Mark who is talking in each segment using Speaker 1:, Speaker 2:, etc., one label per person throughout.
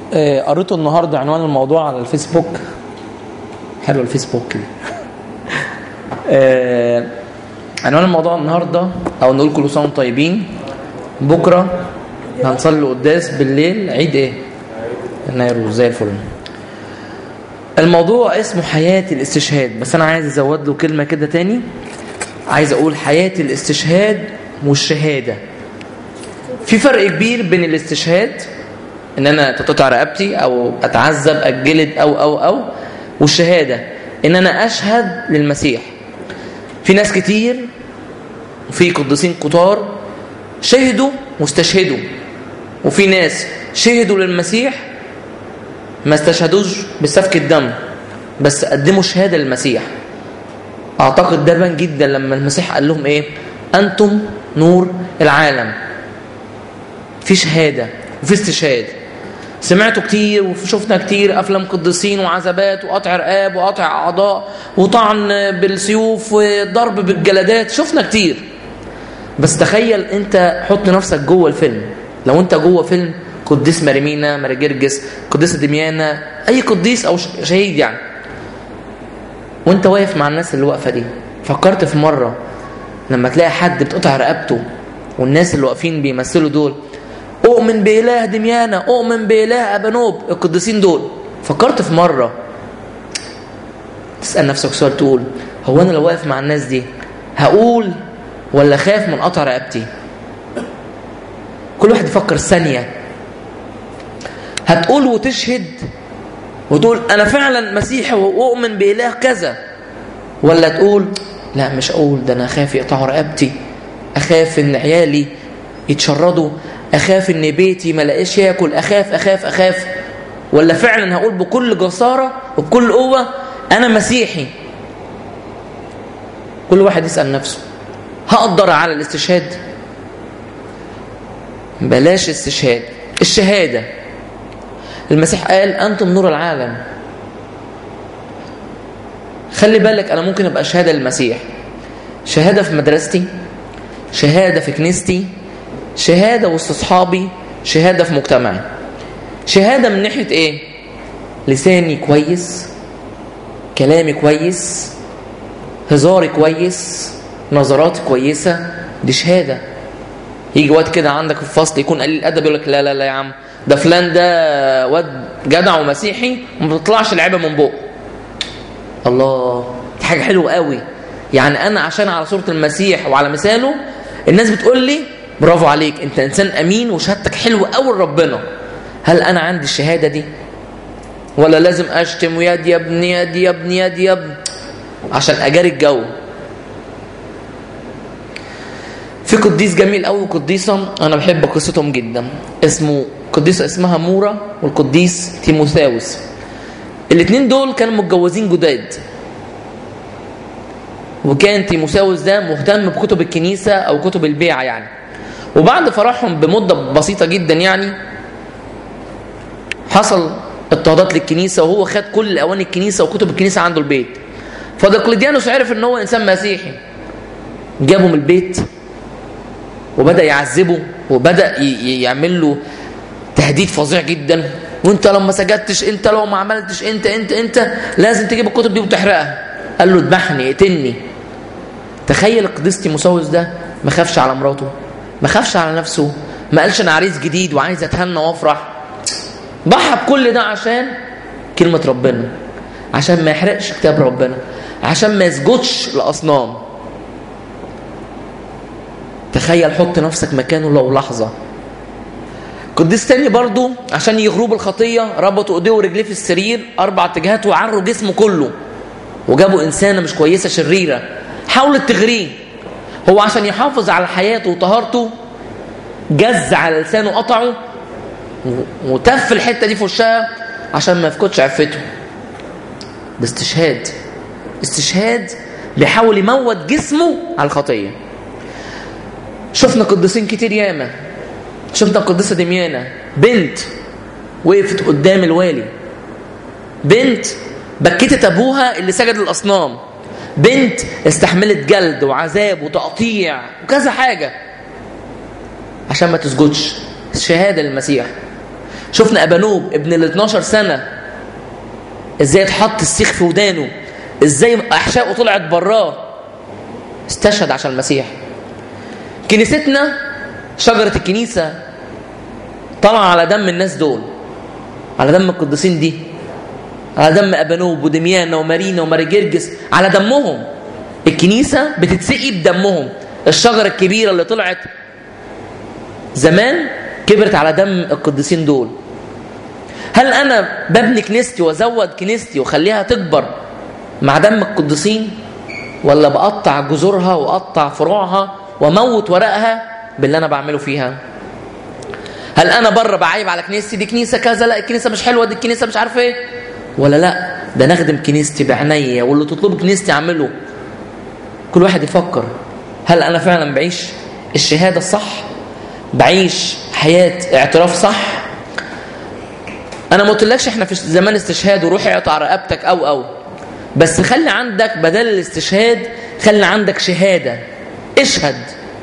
Speaker 1: آه، قريته النهارده عنوان الموضوع على الفيسبوك حلو الفيسبوك دي آه، عنوان الموضوع النهارده او نقول كل سنه وانتم طيبين بكره هنصلي قداس بالليل عيد ايه؟ يناير زي الفل الموضوع اسمه حياة الاستشهاد بس انا عايز ازود له كلمة كده تاني عايز اقول حياة الاستشهاد والشهادة في فرق كبير بين الاستشهاد ان انا تقطع رقبتي او اتعذب اجلد او او او والشهادة ان انا اشهد للمسيح في ناس كتير وفي قديسين كتار شهدوا واستشهدوا وفي ناس شهدوا للمسيح ما استشهدوش بسفك الدم بس قدموا شهاده للمسيح اعتقد ده بان جدا لما المسيح قال لهم ايه انتم نور العالم في شهاده وفي استشهاد سمعتوا كتير وشفنا كتير افلام قديسين وعذابات وقطع رقاب وقطع اعضاء وطعن بالسيوف وضرب بالجلدات شفنا كتير بس تخيل انت حط نفسك جوه الفيلم لو انت جوه فيلم قديس مريمينا مرجرجس قديسة دميانة اي قديس او شهيد يعني وانت واقف مع الناس اللي واقفه دي فكرت في مره لما تلاقي حد بتقطع رقبته والناس اللي واقفين بيمثلوا دول اؤمن باله دميانة اؤمن باله ابانوب القديسين دول فكرت في مره تسال نفسك سؤال تقول هو انا لو واقف مع الناس دي هقول ولا خاف من قطع رقبتي كل واحد يفكر ثانيه هتقول وتشهد وتقول انا فعلا مسيحي واؤمن باله كذا ولا تقول لا مش اقول ده انا اخاف يقطعوا رقبتي اخاف ان عيالي يتشردوا اخاف ان بيتي ما لاقيش ياكل اخاف اخاف اخاف ولا فعلا هقول بكل جساره وبكل قوه انا مسيحي كل واحد يسال نفسه هقدر على الاستشهاد بلاش استشهاد الشهاده المسيح قال أنتم نور العالم خلي بالك أنا ممكن أبقى شهادة للمسيح شهادة في مدرستي شهادة في كنيستي شهادة وسط أصحابي شهادة في مجتمعي شهادة من ناحية إيه؟ لساني كويس كلامي كويس هزاري كويس نظراتي كويسة دي شهادة يجي وقت كده عندك في الفصل يكون قليل الأدب يقول لك لا لا لا يا عم ده فلان ده واد جدع ومسيحي وما بتطلعش العيبه من بقه الله دي حاجه حلوه قوي يعني انا عشان على صوره المسيح وعلى مثاله الناس بتقول لي برافو عليك انت انسان امين وشهادتك حلوه قوي لربنا هل انا عندي الشهاده دي ولا لازم اشتم ويد يا ابني يد يا ابني يد يا ابني عشان اجاري الجو في قديس جميل قوي وقديسه انا بحب قصتهم جدا اسمه قديسه اسمها مورا والقديس تيموثاوس الاثنين دول كانوا متجوزين جداد وكان تيموثاوس ده مهتم بكتب الكنيسه او كتب البيعه يعني وبعد فرحهم بمده بسيطه جدا يعني حصل اضطهادات للكنيسه وهو خد كل اواني الكنيسه وكتب الكنيسه عنده البيت فدقلديانوس عرف ان هو انسان مسيحي جابه من البيت وبدا يعذبه وبدا يعمل له تهديد فظيع جدا وانت لو ما سجدتش انت لو ما عملتش انت انت انت لازم تجيب الكتب دي وتحرقها قال له اذبحني اقتلني تخيل القديس تيموساوس ده ما خافش على مراته ما خافش على نفسه ما قالش انا عريس جديد وعايز اتهنى وافرح ضحى بكل ده عشان كلمة ربنا عشان ما يحرقش كتاب ربنا عشان ما يسجدش لأصنام تخيل حط نفسك مكانه لو لحظة قديس تاني برضو عشان يغروب الخطية ربطوا ايديه ورجليه في السرير اربع اتجاهات وعروا جسمه كله وجابوا انسانة مش كويسة شريرة حاولت تغريه هو عشان يحافظ على حياته وطهارته جز على لسانه قطعه وتف الحتة دي في وشها عشان ما يفقدش عفته ده استشهاد استشهاد بيحاول يموت جسمه على الخطيه شفنا قديسين كتير ياما شفنا القديسه دميانه بنت وقفت قدام الوالي بنت بكتت ابوها اللي سجد للاصنام بنت استحملت جلد وعذاب وتقطيع وكذا حاجه عشان ما تسجدش شهاده للمسيح شفنا ابانوب ابن ال 12 سنه ازاي اتحط السيخ في ودانه ازاي احشائه طلعت براه استشهد عشان المسيح كنيستنا شجره الكنيسه طالعه على دم الناس دول على دم القديسين دي على دم ابانوب ودميانا ومارينا وماريجرجس على دمهم الكنيسه بتتسقي بدمهم الشجره الكبيره اللي طلعت زمان كبرت على دم القديسين دول هل انا ببني كنيستي وازود كنيستي واخليها تكبر مع دم القديسين ولا بقطع جذورها واقطع فروعها واموت ورقها باللي انا بعمله فيها هل انا بره بعيب على كنيستي دي كنيسه كذا لا الكنيسه مش حلوه دي الكنيسه مش عارف ايه ولا لا ده نخدم كنيستي بعينيا واللي تطلب كنيستي اعمله كل واحد يفكر هل انا فعلا بعيش الشهاده الصح بعيش حياه اعتراف صح انا ما قلتلكش احنا في زمان استشهاد وروح اقطع رقبتك او او بس خلي عندك بدل الاستشهاد خلي عندك شهاده اشهد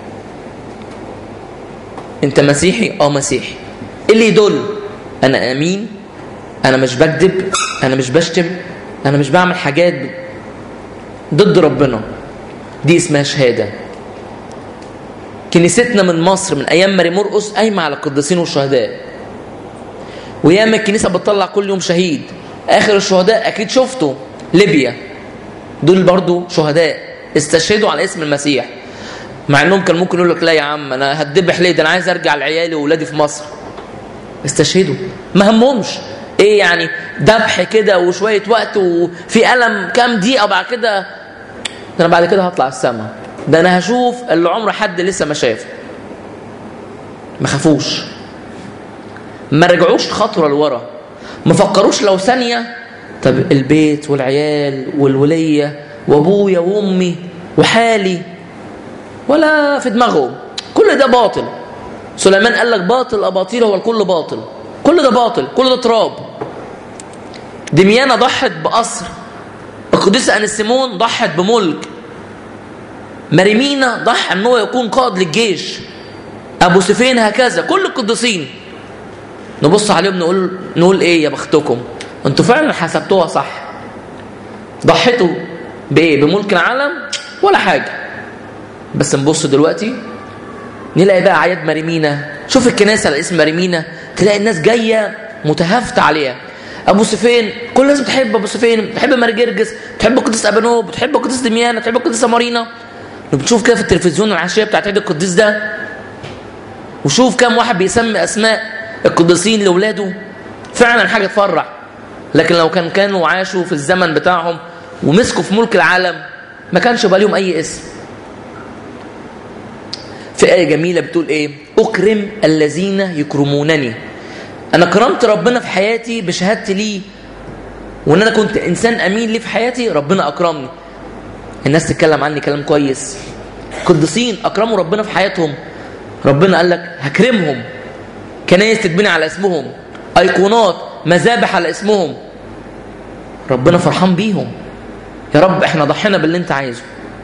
Speaker 1: انت مسيحي اه مسيحي ايه اللي يدل انا امين انا مش بكذب انا مش بشتم انا مش بعمل حاجات ضد ربنا دي اسمها شهاده كنيستنا من مصر من ايام ماري مرقس قايمه على القديسين والشهداء وياما الكنيسه بتطلع كل يوم شهيد اخر الشهداء اكيد شفته ليبيا دول برضو شهداء استشهدوا على اسم المسيح مع انهم كان ممكن يقول لك لا يا عم انا هتذبح ليه ده انا عايز ارجع لعيالي واولادي في مصر استشهدوا ما همهمش ايه يعني ذبح كده وشويه وقت وفي الم كام دقيقه بعد كده ده انا بعد كده هطلع السما ده انا هشوف اللي عمر حد لسه ما شافه ما خافوش ما رجعوش خطوه لورا ما فكروش لو ثانيه طب البيت والعيال والوليه وابويا وامي وحالي ولا في دماغهم كل ده باطل سليمان قال لك باطل اباطيل هو الكل باطل كل ده باطل كل ده تراب دميانة ضحت بقصر القديسة أنسيمون ضحت بملك مريمينا ضحى ان هو يكون قائد للجيش ابو سفين هكذا كل القديسين نبص عليهم نقول نقول ايه يا بختكم انتوا فعلا حسبتوها صح ضحيتوا بايه بملك العالم ولا حاجه بس نبص دلوقتي نلاقي بقى اعياد مريمينا شوف الكنيسه على اسم مريمينا تلاقي الناس جايه متهافته عليها ابو سفين كل الناس بتحب ابو سفين بتحب ماري جرجس بتحب القديس ابانوب بتحب القديس دميانة بتحب القديسه مارينا بتشوف كده في التلفزيون العشيه بتاعت عيد القديس ده وشوف كم واحد بيسمي اسماء القديسين لاولاده فعلا حاجه تفرح لكن لو كان كانوا عاشوا في الزمن بتاعهم ومسكوا في ملك العالم ما كانش بقى لهم اي اسم في آية جميلة بتقول إيه؟ أكرم الذين يكرمونني. أنا كرمت ربنا في حياتي بشهادتي ليه وإن أنا كنت إنسان أمين ليه في حياتي ربنا أكرمني. الناس تتكلم عني كلام كويس. قديسين أكرموا ربنا في حياتهم. ربنا قال لك هكرمهم. كنايس تتبني على اسمهم. أيقونات مذابح على اسمهم. ربنا فرحان بيهم. يا رب احنا ضحينا باللي انت عايزه.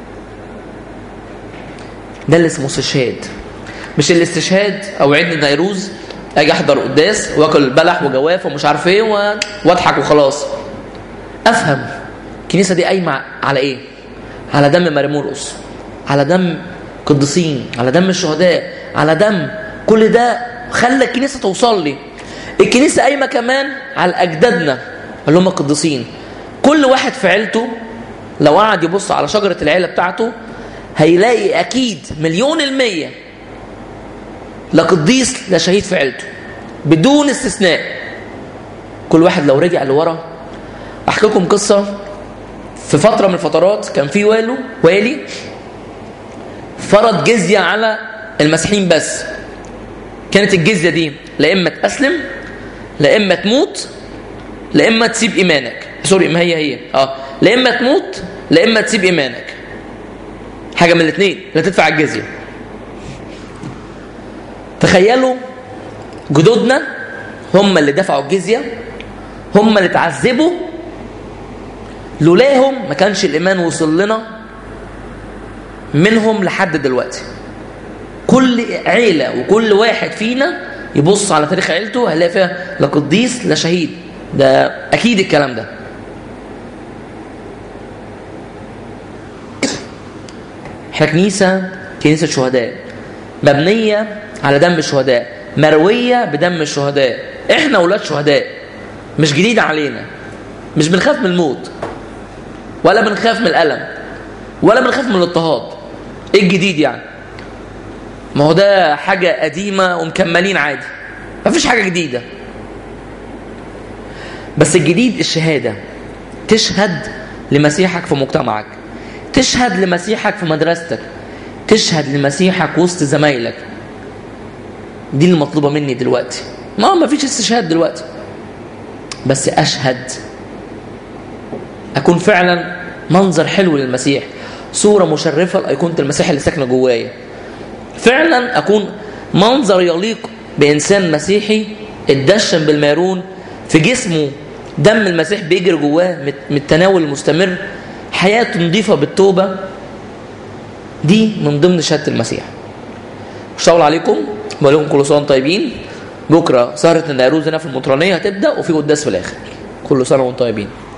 Speaker 1: ده اللي اسمه استشهاد مش الاستشهاد او عيد نيروز اجي احضر قداس واكل بلح وجواف ومش عارف ايه و... واضحك وخلاص افهم الكنيسه دي قايمه على ايه على دم مرمورقس على دم قديسين على دم الشهداء على دم كل ده خلى الكنيسه توصل لي الكنيسه قايمه كمان على اجدادنا اللي هم القديسين كل واحد في عيلته لو قعد يبص على شجره العيله بتاعته هيلاقي اكيد مليون المية لا قديس لا شهيد في عيلته بدون استثناء كل واحد لو رجع لورا احكي لكم قصة في فترة من الفترات كان في والو والي فرض جزية على المسيحيين بس كانت الجزية دي لا إما تأسلم لا إما تموت لا إما تسيب إيمانك سوري ما هي هي اه لا إما تموت لا إما تسيب إيمانك حاجة من الاثنين لا تدفع الجزية تخيلوا جدودنا هم اللي دفعوا الجزية هم اللي تعذبوا لولاهم ما كانش الإيمان وصل لنا منهم لحد دلوقتي كل عيلة وكل واحد فينا يبص على تاريخ عيلته هيلاقي فيها لا قديس لا شهيد ده اكيد الكلام ده احنا كنيسه كنيسه شهداء مبنيه على دم الشهداء مرويه بدم الشهداء احنا اولاد شهداء مش جديد علينا مش بنخاف من الموت ولا بنخاف من الالم ولا بنخاف من الاضطهاد ايه الجديد يعني ما هو ده حاجه قديمه ومكملين عادي مفيش حاجه جديده بس الجديد الشهاده تشهد لمسيحك في مجتمعك تشهد لمسيحك في مدرستك تشهد لمسيحك وسط زمايلك دي اللي مطلوبه مني دلوقتي ما ما فيش استشهاد دلوقتي بس اشهد اكون فعلا منظر حلو للمسيح صوره مشرفه لايقونه المسيح اللي ساكنه جوايا فعلا اكون منظر يليق بانسان مسيحي اتدشن بالمارون في جسمه دم المسيح بيجري جواه من التناول المستمر حياته نظيفه بالتوبه دي من ضمن شهاده المسيح مش هطول عليكم بقول لكم كل سنه وانتم طيبين بكره سهره النيروز هنا في المطرانيه هتبدا وفي قداس في الاخر كل سنه وانتم طيبين